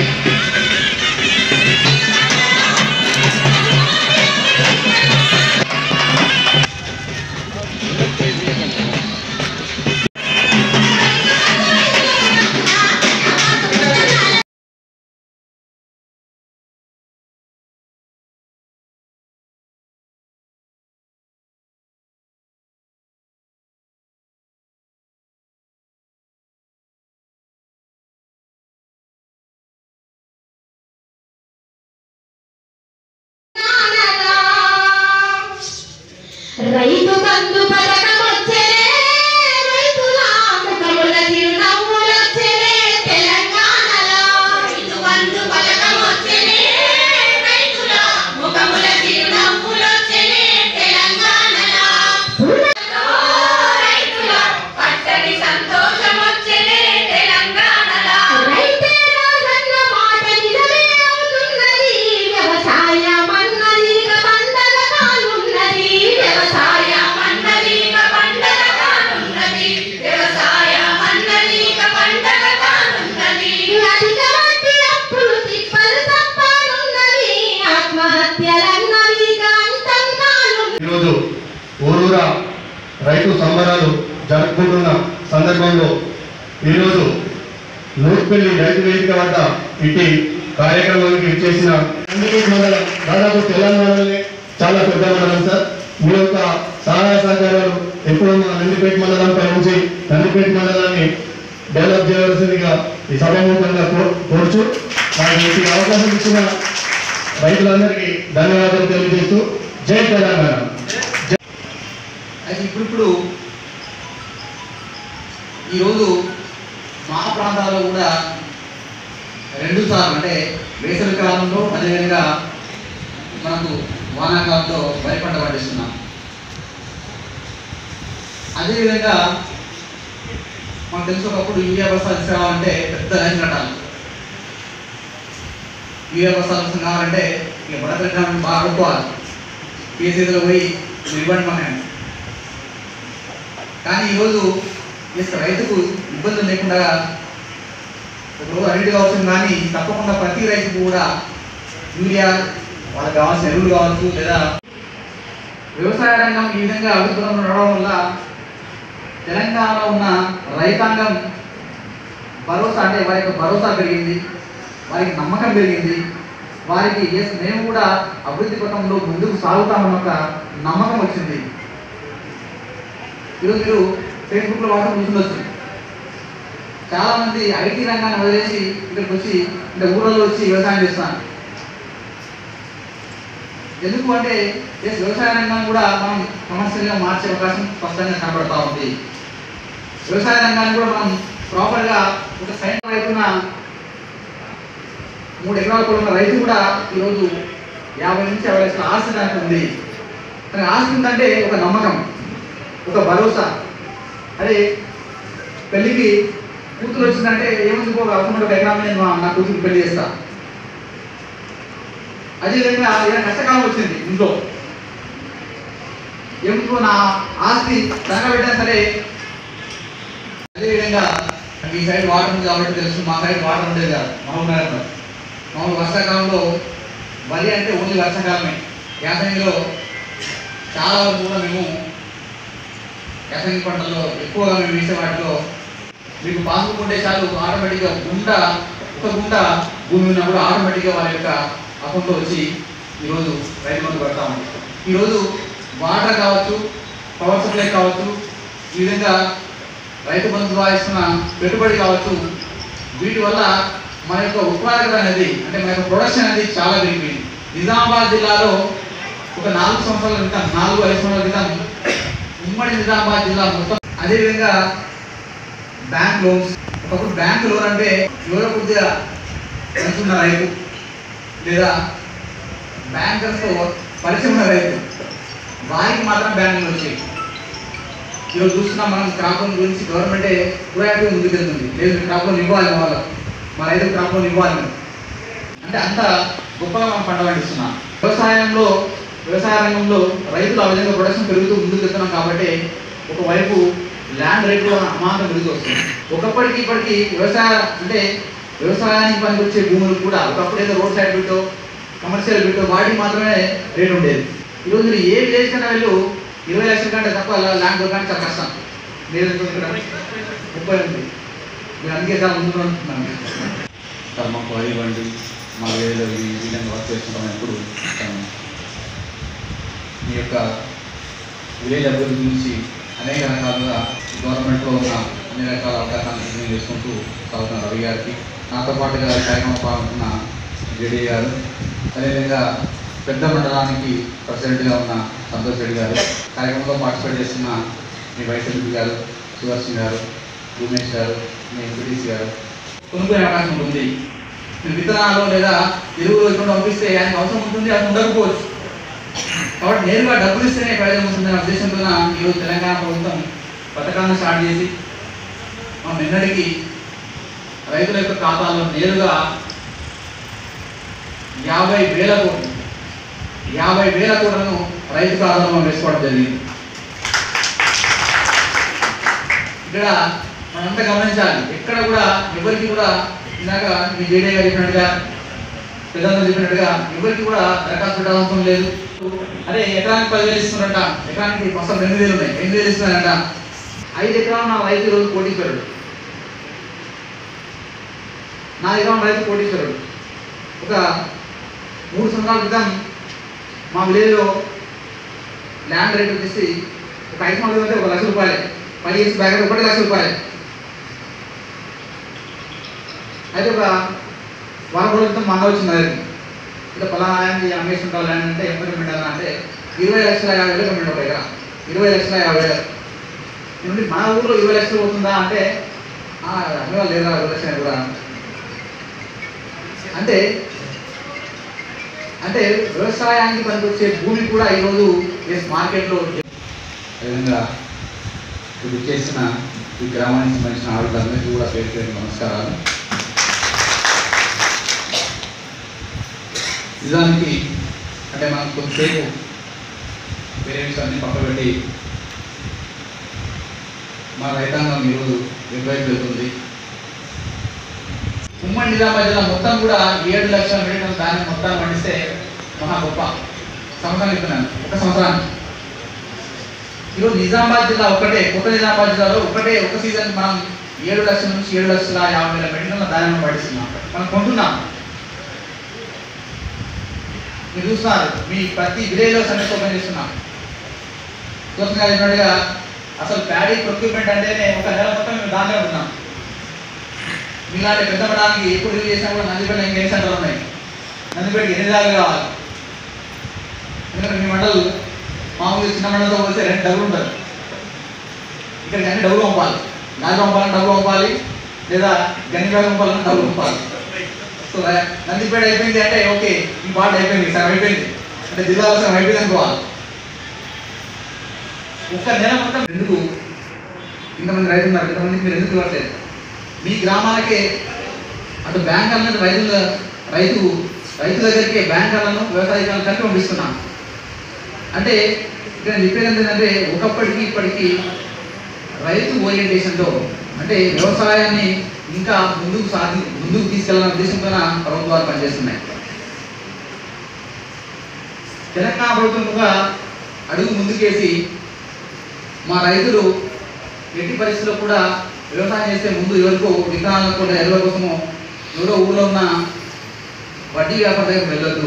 రైతు బంధు పథకం వచ్చేనే రైతుల ముఖముల చిరునవ్వులొచ్చేనే తెలంగాణలో రైతు బంధు పథకం వచ్చేనే రైతుల ముఖముల చిరునవ్వులొచ్చేనే తెలంగాణలో రైతుల పట్టడి సంతోషం వచ్చేనే తెలంగాణలో రైతే రాజన్న మాట నిజమే అవుతున్నది వ్యవసాయం అన్నది ఇక పండగ కానున్నది వ్యవసాయం అన్నది ఇక పండగ కానున్నది వ్యవసాయం అన్నది ఇక పండగ కానున్నది అధిక వడ్డీ అప్పులు తిప్పలు తప్పనున్నది ఆత్మహత్యలన్నవి ఇక అంతం కానున్నది ఈరోజు ఊరూరా రైతు సంబరాలు జరుపుకుంటున్న సందర్భంలో ఈరోజు నూర్పల్లి రైతు వేదిక వద్ద ఇట్టి కార్యక్రమానికి ఇచ్చేసిన నందిపేట మండలం దాదాపు తెలంగాణలోనే చాలా పెద్ద మండలం సార్ మీ యొక్క సహాయ సహకారాలు ఎప్పుడూ మా నందిపేట మండలంపై ఉంచి నందిపేట మండలాన్ని డెవలప్ చేయవలసిందిగా ఈ సభాముఖంగా కో- కోరుచు నాకు ఈ అవకాశం ఇచ్చిన రైతులందరికీ ధన్యవాదాలు తెలియజేస్తూ జై తెలంగాణ అయితే ఇప్పుడిప్పుడు ఈరోజు మా ప్రాంతాల్లో కూడా రెండు సార్లు అంటే వేసవి కాలంలో అదేవిధంగా మనకు వానాకాలంలో వరి పంట పండిస్తున్నాం అదేవిధంగా మనకు తెలుసు ఒకప్పుడు యూరియా బస్తాలు తీసుకురావాలంటే పెద్ద లైన్ కట్టాలి యూరియా బస్తాలు అవసరం కావాలంటే ఇక బడపెట్టిన బాగా అడుక్కోవాలి కేసీలో పోయి మీరు ఇవ్వండి మనం కానీ ఈరోజు జస్ట్ రైతుకు ఇబ్బందులు లేకుండా ఒకరోజు అన్నిటి కావచ్చు కానీ తప్పకుండా ప్రతి రైతుకు కూడా యూరియా వాళ్ళకి కావాల్సిన ఎరువులు కావచ్చు లేదా వ్యవసాయ రంగం ఈ విధంగా అభివృద్ధిలో నడవడం వల్ల తెలంగాణలో ఉన్న రైతాంగం భరోసా అంటే వారి యొక్క భరోసా పెరిగింది వారికి నమ్మకం పెరిగింది వారికి ఎస్ మేము కూడా అభివృద్ధి పథంలో ముందుకు సాగుతామన్న ఒక నమ్మకం వచ్చింది ఈరోజు మీరు ఫేస్బుక్లో వాట్సాప్ చూస్తుండొచ్చు చాలా మంది ఐటీ రంగాన్ని వదిలేసి ఇక్కడికి వచ్చి అంటే ఊళ్ళలో వచ్చి వ్యవసాయం చేస్తాను ఎందుకు అంటే ఎస్ వ్యవసాయ రంగాన్ని కూడా మనం కమర్షియల్గా మార్చే అవకాశం స్పష్టంగా కనబడతా ఉంది వ్యవసాయ రంగాన్ని కూడా మనం ప్రాపర్గా ఒక సైన్ రైతున మూడు ఎకరాల పొలం ఉన్న రైతు కూడా ఈరోజు యాభై నుంచి యాభై లక్షల ఆస్తి దానికి ఉంది కానీ ఆస్తి ఉందంటే ఒక నమ్మకం ఒక భరోసా అదే పెళ్ళికి కూతురు వచ్చిందంటే ఏముంది ఒక అవసరం ఒక ఎకరా నేను మా- నా కూతురు పెళ్లి చేస్తా అదేవిధంగా ఏదైనా కష్టకాలం వచ్చింది ఇంట్లో ఏమిటో నా ఆస్తి తనగబెట్టినా సరే అదేవిధంగా ఈ సైడ్ వాటర్ ఉంది కాబట్టి తెలుసు మా సైడ్ వాటర్ ఉండేది కాదు మామూలు నగరంలో మామూలు వర్షాకాలంలో వరి అంటే ఓన్లీ వర్షాకాలమే యాసంగిలో చాలా వరకు కూడా మేము యాసంగి పంటల్లో ఎక్కువగా మేము వేసే వాటిలో మీకు పాస్బుక్ ఉంటే చాలు ఆటోమేటిక్గా గుంట ఒక గుంట భూమి ఉన్నప్పుడు ఆటోమేటిక్గా వారి యొక్క అకౌంట్లో వచ్చి ఈరోజు రైతు బంధు పడతా ఉంది ఈరోజు వాటర్ కావచ్చు పవర్ సప్లై కావచ్చు ఈ విధంగా రైతు బంధు ద్వారా ఇస్తున్న పెట్టుబడి కావచ్చు వీటి వల్ల మన యొక్క ఉత్పాదకత అనేది అంటే మన యొక్క ప్రొడక్షన్ అనేది చాలా పెరిగిపోయింది నిజామాబాద్ జిల్లాలో ఒక నాలుగు సంవత్సరాల క్రితం నాలుగు ఐదు సంవత్సరాల క్రితం ఉమ్మడి నిజామాబాద్ జిల్లా మొత్తం అదేవిధంగా బ్యాంక్ లోన్స్ ఒకప్పుడు బ్యాంక్ లోన్ అంటే ఎవరో కొద్దిగా మంచున్న రైతు లేదా బ్యాంకర్స్తో పరిచయం ఉన్న రైతు వారికి మాత్రం బ్యాంకులు వచ్చాయి ఈరోజు చూస్తున్నాం మనం క్రాప్ లోన్ గురించి గవర్నమెంటే ప్రొయాక్టివ్ ముందుకెళ్తుంది లేదు క్రాప్ లోన్ ఇవ్వాలి మా వాళ్ళకు మా రైతు క్రాప్ లోన్ ఇవ్వాలి మేము. అంటే అంత గొప్పగా మనం పంట పండిస్తున్నాం వ్యవసాయంలో వ్యవసాయ రంగంలో రైతులు ఆ విధంగా ప్రొడక్షన్ పెరుగుతూ ముందుకు వెళ్తున్నాం కాబట్టి ఒకవైపు ల్యాండ్ రేట్ కూడా అమాంతం పెరుగుతూ వస్తుంది ఒకప్పటికి ఇప్పటికి వ్యవసాయ అంటే వ్యవసాయానికి పనికొచ్చే భూములు కూడా ఒకప్పుడు ఏదో రోడ్ సైడ్ బిట్టో కమర్షియల్ బిట్టో వాటికి మాత్రమే రేట్ ఉండేది ఈరోజు మీరు ఏ విలేజ్ కన్నా వెళ్ళు ఇరవై లక్షల కంటే తక్కువ ల్యాండ్ దొరకడానికి చాలా కష్టం మీరు ఎంత ఉంది ఇక్కడ ముప్పై ఉంది మీరు అందుకే చాలా ముందు ఉంటున్నాను సార్ మాకు వరి వండి మా వేలో ఈ విధంగా వర్క్ చేస్తున్నాం ఎప్పుడు చెప్తాను. మీ యొక్క విలేజ్ అభివృద్ధి గురించి అనేక రకాలుగా గవర్నమెంట్లో ఉన్న అన్ని రకాల అవకాశాలను వినియోగం చేసుకుంటూ సాగుతున్న రవి గారికి నాతో పాటుగా ఈ కార్యక్రమం పాల్గొన్న జేడీ గారు అదేవిధంగా పెద్ద మండలానికి ప్రెసిడెంట్గా ఉన్న సంతోష్ రెడ్డి గారు కార్యక్రమంలో పార్టిసిపేట్ చేస్తున్న మీ వైస్ ఎంపీ గారు సుదర్శన్ గారు ఉమేష్ గారు మీ ఎంపీటీసీ గారు కొనుక్కునే అవకాశం ఉంటుంది మీరు విత్తనాలు లేదా ఎరువులు ఇక్కడ పంపిస్తే ఆయనకు అవసరం ఉంటుంది అది ఉండకపోవచ్చు కాబట్టి నేరుగా డబ్బులు ఇస్తేనే ప్రయోజనం ఉంటుందనే ఉద్దేశంతో ఈరోజు తెలంగాణ ప్రభుత్వం పథకాలను స్టార్ట్ చేసి మనం నిన్నటికి రైతుల యొక్క ఖాతాలో నేరుగా యాభై వేల కోట్లు యాభై వేల కోట్లను రైతు ఖాతాలో మనం వేసుకోవడం జరిగింది ఇక్కడ మనంతా గమనించాలి ఎక్కడ కూడా ఎవరికి కూడా ఇందాక మీ జేడే గారు చెప్పినట్టుగా పెద్దలు చెప్పినట్టుగా ఎవరికి కూడా దరఖాస్తు పెట్టాల్సిన లేదు అదే ఎకరానికి పదివేలు ఇస్తున్నారట ఎకరానికి మొత్తం రెండు వేలు ఉన్నాయి రెండు వేలు ఇస్తున్నారట ఐదు ఎకరాలు నా రైతు రోజు కోటీశ్వరుడు నా ఎకరం రైతు కోటీశ్వరుడు ఒక మూడు సంవత్సరాల క్రితం మా విలేజ్లో ల్యాండ్ రేట్ వచ్చేసి ఒక ఐదు సంవత్సరాలు అయితే ఒక లక్ష రూపాయలు ఫైవ్ ఇయర్స్ బ్యాక్ అయితే ఒకటి లక్ష రూపాయలు అయితే ఒక వారం రోజుల క్రితం మన వచ్చింది దగ్గరికి ఇట్లా పలానా ఆయన అమ్మేసి ఉంటావు ల్యాండ్ అంటే ఎంత కమ్మిండాలి అంటే ఇరవై లక్షల యాభై వేలు కమ్మిండు ఒక ఎకరా ఇరవై లక్షల యాభై వేలు ఏమంటే మన ఊర్లో ఇరవై లక్షలు పోతుందా అంటే "ఆ, అమ్మేవాళ్ళు లేదా ఇరవై లక్షలు కూడా అంటే అంటే వ్యవసాయానికి పనికొచ్చే భూమి కూడా ఈరోజు ఎస్ మార్కెట్లో అదేవిధంగా ఇప్పుడు చేసిన ఈ గ్రామానికి సంబంధించిన ఆవిడలందరికీ కూడా పేరు పేరు నమస్కారాలు నిజానికి అంటే మనం కొద్దిసేపు వేరే విషయాన్ని పక్కబెట్టి మా రైతాంగం ఈరోజు ఎటువైపు వెళ్తుంది ఉమ్మడి నిజామాబాద్ జిల్లా మొత్తం కూడా ఏడు లక్షల మెడికల్ దాన్ని మొత్తం పండిస్తే మహా గొప్ప సంవత్సరం ఇస్తున్నాను ఒక సంవత్సరానికి ఈరోజు నిజామాబాద్ జిల్లా ఒకటే కొత్త నిజామాబాద్ జిల్లాలో ఒకటే ఒక సీజన్ మనం ఏడు లక్షల నుంచి ఏడు లక్షల యాభై వేల మెడికల్ దానిని పండిస్తున్నాం మనం కొంటున్నాం మీరు చూస్తున్నారు మీ ప్రతి విలేజ్లో సమస్య ఓపెన్ చేస్తున్నాం చూస్తున్నా చెప్పినట్టుగా అసలు ప్యాడీ ప్రొక్యూర్మెంట్ అంటేనే ఒక నెల మొత్తం మేము దాంట్లో ఉన్నాం మీలాంటి పెద్ద పడానికి ఎప్పుడు రివ్యూ చేసినా కూడా నందిపేట ఇంకేం సెంటర్లు ఉన్నాయి నందిపేటకి ఎన్ని దాకా కావాలి ఎందుకంటే మీ మండలు మామూలుగా చిన్న మండలంతో పోతే రెండు డబ్బులు ఉంటారు ఇక్కడికి అన్ని డబ్బులు పంపాలి నాకు పంపాలని డబ్బులు పంపాలి లేదా గని బ్యాగ్ పంపాలని డబ్బులు పంపాలి సో నందిపేట అయిపోయింది అంటే ఓకే ఈ పాట అయిపోయింది సగం అయిపోయింది అంటే జిల్లాలో సగం అయిపోయింది అనుకోవాలి ఒక్క నెల మొత్తం ఎందుకు ఇంతమంది రైతులు ఉన్నారు ఇంతమందికి మీరు ఎందుకు ఇవ్వట్లేదు మీ గ్రామాలకే అటు బ్యాంకర్లను రైతుల రైతు రైతు దగ్గరికి బ్యాంకర్లను వ్యవసాయకాలను కలిపి పంపిస్తున్నాం అంటే ఇక్కడ నేను చెప్పేది ఏంటంటే ఒకప్పటికి ఇప్పటికి రైతు ఓరియంటేషన్లో అంటే వ్యవసాయాన్ని ఇంకా ముందుకు సాధి ముందుకు తీసుకెళ్లాలనే ఉద్దేశంతో ప్రభుత్వాలు పనిచేస్తున్నాయి తెలంగాణ ప్రభుత్వం ఒక అడుగు ముందుకేసి మా రైతులు ఎట్టి పరిస్థితుల్లో కూడా వ్యవసాయం చేసే ముందు ఎవరికో విత్తనాలకు కూడా ఎరువుల కోసమో ఎవరో ఊళ్ళో ఉన్న వడ్డీ వ్యాపార దగ్గర వెళ్ళొద్దు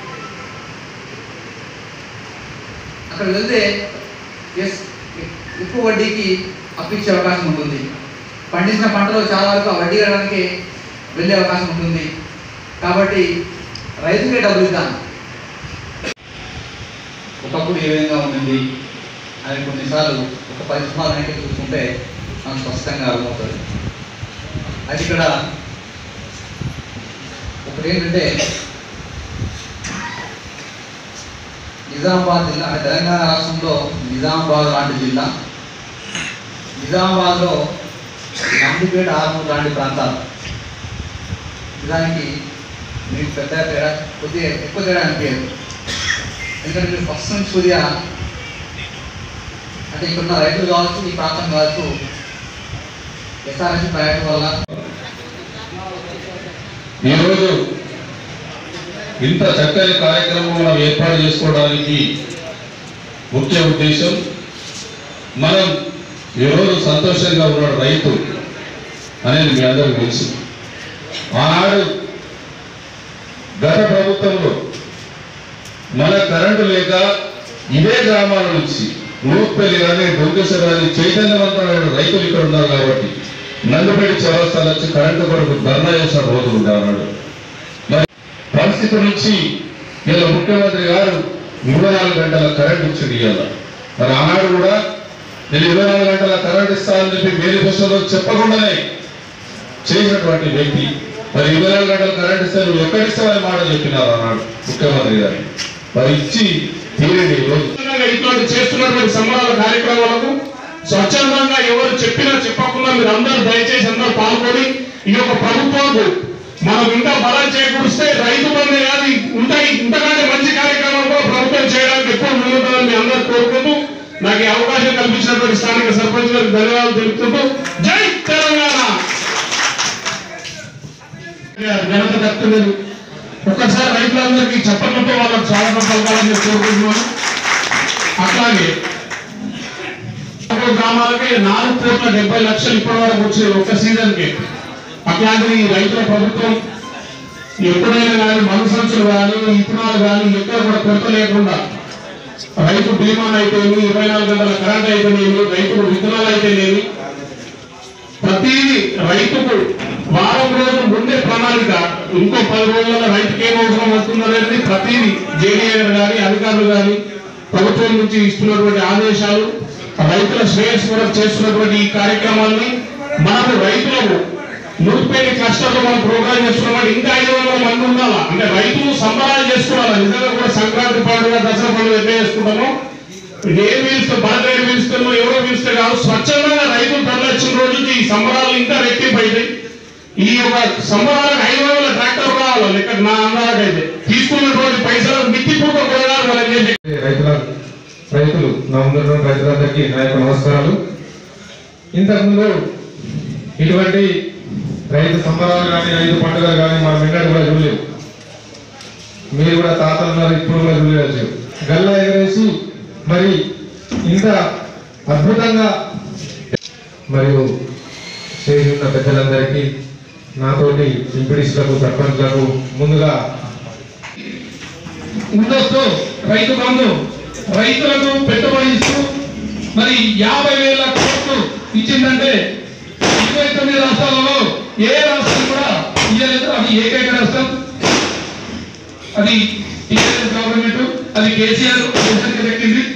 అక్కడ వెళ్తే ఎస్ ఎక్కువ వడ్డీకి అప్పించే అవకాశం ఉంటుంది పండించిన పంటలో చాలా వరకు ఆ వడ్డీ కట్టడానికి వెళ్ళే అవకాశం ఉంటుంది కాబట్టి రైతుకే డబ్బులు ఇద్దాం ఒకప్పుడు ఏ విధంగా ఉండింది అని కొన్నిసార్లు ఒక పది సంవత్సరాల వెనక్కి చూసుకుంటే మనకు స్పష్టంగా అర్థమవుతుంది అది ఇక్కడ ఒకటి ఏంటంటే నిజామాబాద్ జిల్లా అంటే తెలంగాణ రాష్ట్రంలో నిజామాబాద్ లాంటి జిల్లా నిజామాబాద్లో నందిపేట ఆర్మూర్ లాంటి ప్రాంతాలు నిజానికి మీకు పెద్ద తేడా కొద్దిగా ఎక్కువ తేడా అనిపించదు ఎందుకంటే మీరు ఫస్ట్ నుంచి కొద్దిగా అంటే ఇక్కడ ఉన్న రైతులు కావచ్చు ఈ ప్రాంతం కావచ్చు ఎస్ఆర్ఎస్ ప్రయాణం వల్ల ఈరోజు ఇంత చక్కని కార్యక్రమం మనం ఏర్పాటు చేసుకోవడానికి ముఖ్య ఉద్దేశం మనం ఈరోజు సంతోషంగా ఉన్నాడు రైతు అనేది మీ అందరికీ తెలుసు ఆనాడు గత ప్రభుత్వంలో మన కరెంటు లేక ఇదే గ్రామాల నుంచి నూర్పల్లి కానీ దుర్గేశ్వర కానీ చైతన్యవంతమైన రైతులు ఇక్కడ ఉన్నారు కాబట్టి నందుపేట చౌరస్తాలు వచ్చి కరెంటు కొరకు ధర్నా చేసిన రోజులు ఉన్నాడు మరి పరిస్థితి నుంచి ఇలా ముఖ్యమంత్రి గారు ఇరవై నాలుగు గంటల కరెంట్ ఇచ్చింది ఇవాళ మరి ఆనాడు కూడా నేను ఇరవై నాలుగు గంటల కరెంట్ ఇస్తానని చెప్పి మేనిఫెస్టోలో చెప్పకుండానే చేసినటువంటి వ్యక్తి మరి ఇరవై నాలుగు గంటల కరెంట్ ఇస్తే నువ్వు ఎక్కడిస్తావని మాట చెప్పినారు అన్నాడు ముఖ్యమంత్రి గారు మరి ఇచ్చి తీరండి ఈ రోజు స్వచ్ఛందంగా ఇటువంటి చేస్తున్నటువంటి సంబరాల కార్యక్రమాలకు స్వచ్ఛందంగా ఎవరు చెప్పినా చెప్పకుండా మీరు అందరూ దయచేసి అందరూ పాల్గొని ఈ యొక్క ప్రభుత్వానికి మనం ఇంకా బలం చేకూరిస్తే రైతు బంధు కానీ ఇంకా ఇంతకంటే మంచి కార్యక్రమాలు కూడా ప్రభుత్వం చేయడానికి ఎక్కువ ముందుంటుందని మీ అందరూ కోరుకుంటూ నాకు ఈ అవకాశం కల్పించినటువంటి స్థానిక సర్పంచ్ గారికి ధన్యవాదాలు తెలుపుకుంటూ జై తెలంగాణ ఘనత దక్కుతుంది ఒక్కసారి రైతులందరికీ చెప్పడంతో వాళ్ళకి స్వాగతం పలకాలని నేను కోరుకుంటున్నాను అట్లాగే ఒక్కో గ్రామాలకి నాలుగు కోట్ల డెబ్బై లక్షలు ఇప్పటి వరకు వచ్చే ఒక్క సీజన్ కి అట్లాంటిది ఈ రైతుల ప్రభుత్వం ఎప్పుడైనా కానీ మను సంచులు కానీ ఇత్తనాలు కానీ ఎక్కడ కూడా కొరత లేకుండా రైతు బీమాన్ అయితేనేమి ఇరవై నాలుగు గంటల కరెంట్ అయితేనేమి రైతుకు విత్తనాలు అయితేనేమి ప్రతిదీ రైతుకు వారం రోజుల ముందే ప్రణాళిక ఇంకో పది రోజుల్లో రైతుకి ఏం అవసరం వస్తుందనేది ప్రతిదీ జేడీఏ కానీ అధికారులు కానీ ప్రభుత్వం నుంచి ఇస్తున్నటువంటి ఆదేశాలు రైతుల శ్రేయస్సు కొరకు చేస్తున్నటువంటి ఈ కార్యక్రమాన్ని మనకు రైతులకు నూటిపేట క్లస్టర్లో మనం ప్రోగ్రామ్ చేస్తున్నాం ఇంకా ఐదు వందల మంది ఉండాలా అంటే రైతులు సంబరాలు చేసుకోవాలి నిజంగా కూడా సంక్రాంతి పండుగ దసరా పండుగ ఎట్లా చేసుకుంటామో ఏ పిలుస్తే బాగా పిలుస్తామో ఎవరో పిలిస్తే కాదు స్వచ్ఛందంగా రైతులు తరలిచ్చిన రోజుకి ఈ సంబరాలు ఇంకా రెట్టింపు అవుతాయి ఈ యొక్క సంబరాలకు ఐదు వందల ట్రాక్టర్ కావాలి లెక్క నా అందాలకైతే తీసుకున్నటువంటి పైసలు మిత్తిపూర్వక కొనగాలి మనం చేసే రైతుల రైతులు నా ముందు రైతులందరికీ నా యొక్క నమస్కారాలు ఇంతకుముందు ఇటువంటి రైతు సంబరాలు కానీ రైతు పండుగలు కానీ మనం ఎన్నడూ కూడా చూడలేవు మీరు కూడా తాతలు ఉన్నారు ఇప్పుడు కూడా చూడవచ్చు గల్లా ఎగరేసి మరి ఇంత అద్భుతంగా మరియు చేసి ఉన్న పెద్దలందరికీ నాతోటి ఎంపీడీసీలకు సర్పంచ్లకు ముందుగా ముందస్తు రైతు బంధు రైతులకు పెట్టుబడి ఇస్తూ మరి యాభై వేల కోట్లు ఇచ్చిందంటే ఇరవై తొమ్మిది రాష్ట్రాలలో ఏ రాష్ట్రం కూడా ఇయ్యలేదు అది ఏకైక రాష్ట్రం అది టీఆర్ఎస్ గవర్నమెంట్ అది కేసీఆర్ దేశానికి దక్కింది